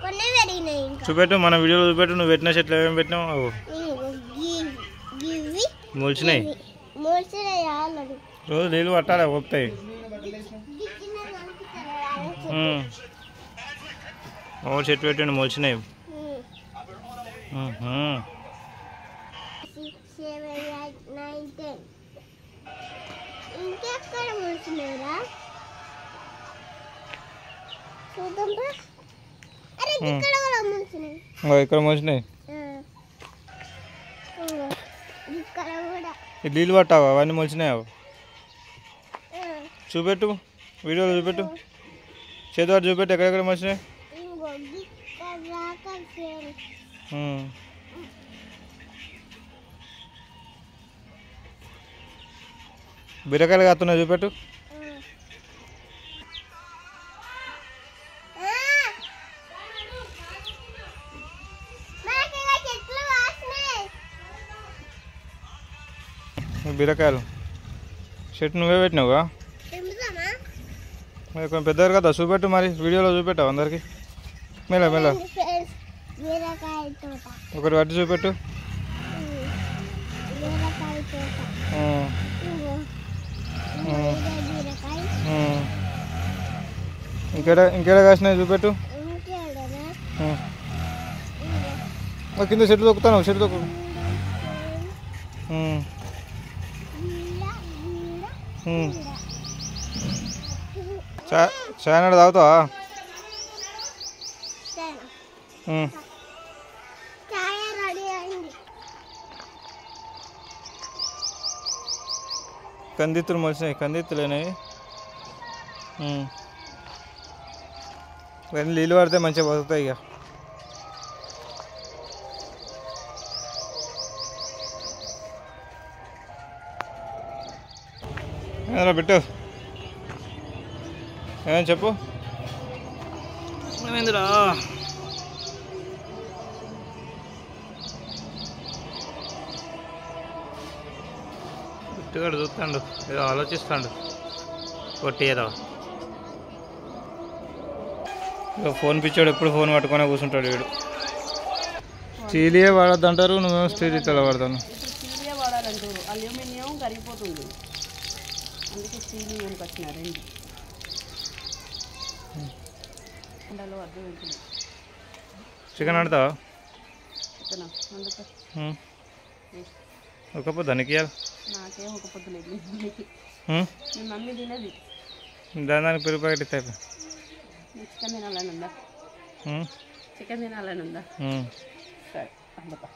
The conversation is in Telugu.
కొన్ని పెరిగినాయి ఇంకా చూపెట్టు మన వీడియోలో చూపెట్టు నువ్వు పెట్టిన చెట్లు ఏమేమి పెట్టినావు అవు ఇదిగో గి- గివి మొలిచినాయి మూసినాయి ఆల్రెడీ రోజు నీళ్ళు పట్టాలి పోతాయి గిచ్చినవి కనిపిస్తాయి ఉమ్. ఓ చెట్టు పెట్టండి మొలిచినాయి ఉహు. Six seven eight nine ten ఇంకెక్కడ మూసినాయిరా చూద్దాం రా. అరే ఉమ్. ఇక్కడ కూడా మూసినాయి ఇంకో ఇక్కడ మొలిచినాయి ఆ. ఇంగో, ఇక్కడ కూడా ఈ నీళ్ళు పట్టావు అవన్నీ మొలిచినాయి అవు ఆ. చూపెట్టు వీడియోలో చూపెట్టు చేతివాడు చూపెట్టు ఎక్కడెక్కడ మొలిచినాయి ఇంగో ఇక్కడ దాకా చేరు. ఉమ్. బీరకాయలు కాస్తున్నాయి చూపెట్టు ఆ. మనకి ఇలా చెట్లు వాసినాయి. ఈ బీరకాయలు చెట్టు నువ్వే పెట్టినావుగా తెంపుదామా? మరి కొంచెం పెద్దది కదా చూపెట్టు మరి వీడియోలో చూపెట్టావు అందరికి మెల్ల మెల్ల చూడండి ఫ్రెండ్స్, బీరకాయ తోట ఒకటి పట్టి చూపెట్టు ఉమ్. బీరకాయ తోట ఉమ్, ఇంగో ఇంగో ఉమ్, ఇదే బీరకాయ ఉమ్. ఇంకేడ ఇంకేడ కాసినాయి చూపెట్టు ఇంకేడనా ఉమ్. ఇంగో మరి కింద చెట్టు తొక్కుతాను చెట్టు తొక్కు ఉమ్, వీడ వీడ ఉమ్. వీడ చా చాయ్ నాడు తాగుతావా సరే ఉమ్. చాయ రెడీ అయింది కందిత్తులు మొలిచినాయి కందిత్తులేనాయి ఇవన్నీ నీళ్ళు పడితే మంచిగా బతుకుతాయి ఇక ఏదైనా పెట్టు ఏమైనా చెప్పు ఏమైందిరా గుట్టుగాడు చూస్తాడు ఏదో ఆలోచిస్తాడు కొట్టి ఏదో ఇక ఫోన్ పిచ్చాడు ఎప్పుడు ఫోన్ పట్టుకొని కూర్చుంటాడు వీడు స్టీలియే వాడద్దంటారు నువ్వేమో స్టీల్ ఇతల వాడతాను స్టీలే వాడాలంటారు అల్యూమినియం కరిగిపోతుంది అందుకే స్టీల్ కొనుకొచ్చిన రెండు ఎండలో అర్థం ఉంటుంది చికెన్ ఆడతావా చికెన్ అందుకే ఉం. ఒక పొద్దు దానికి ఇయ్యాలి నాకేం ఒక పొద్దు లేదు నీకు ఉం? మీ మమ్మీ తినది దాని దానికి పెరుగు ప్యాకెట్ ఇస్తాయి నీకు చికెన్ తినాలని ఉందా చికెన్ తినాలని ఉందా సరే అందుకో